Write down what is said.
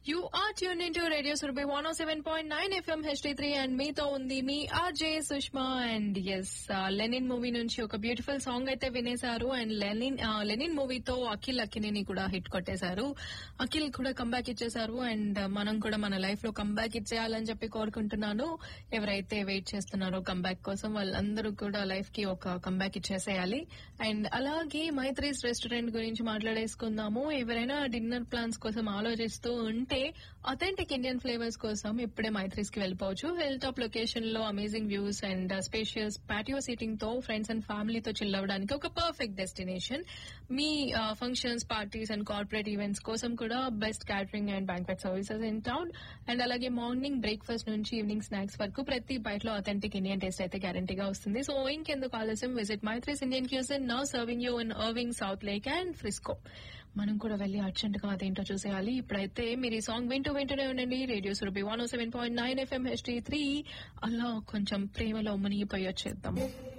you are tune in to radio Surabhi one seven point nine FM HD three and మీతో ఉంది మీ RJ Sushma and S Lenin movie నుంచి ఒక beautiful song అయితే వినేశారు and Lenin Lenin మూవీతో అఖిల్ అక్కినేని కూడా హిట్ కొట్టేశారు అఖిల్ కూడా కంబ్యాక్ ఇచ్చేశారు అండ్ మనం కూడా మన లైఫ్ లో కంబ్యాక్ ఇచ్చేయాలని చెప్పి కోరుకుంటున్నాను ఎవరైతే వెయిట్ చేస్తున్నారో కంబ్యాక్ కోసం వాళ్ళందరూ కూడా లైఫ్ కి ఒక కంబ్యాక్ ఇచ్చేసేయాలి అండ్ అలాగే మైత్రీస్ రెస్టారెంట్ గురించి మాట్లాడేసుకుందాము ఎవరైనా డిన్నర్ ప్లాన్స్ కోసం ఆలోచిస్తూ ఉంటే అథెంటిక్ ఇండియన్ ఫ్లేవర్స్ కోసం ఇప్పుడే మైత్రీస్ కి వెళ్ళిపోవచ్చు హిల్ టాప్ లొకేషన్ లో amazing views and spacious patio seating తో ఫ్రెండ్స్ అండ్ ఫ్యామిలీతో చిల్ అవ్వడానికి ఒక పర్ఫెక్ట్ డెస్టినేషన్ మీ functions parties and corporate events కోసం కూడా best catering and banquet services in town and అలాగే మార్నింగ్ బ్రేక్ఫాస్ట్ నుంచి ఈవినింగ్ స్నాక్స్ వరకు ప్రతి బైట్ లో అథెంటిక్ ఇండియన్ టేస్ట్ అయితే గ్యారంటీగా వస్తుంది సో ఇంకెందుకు ఆలస్యం visit Maitri's Indian cuisine now serving you in Irving Southlake and Frisco మనం కూడా వెళ్ళి అర్జెంట్ గా అదేంటో చూసేయాలి ఇప్పుడైతే మీరు ఈ సాంగ్ వింటూ వింటూనే ఉండండి radio Surabhi one seven point nine FM HD three అలా కొంచెం ప్రేమలో మునిగిపోయి వచ్చేద్దాం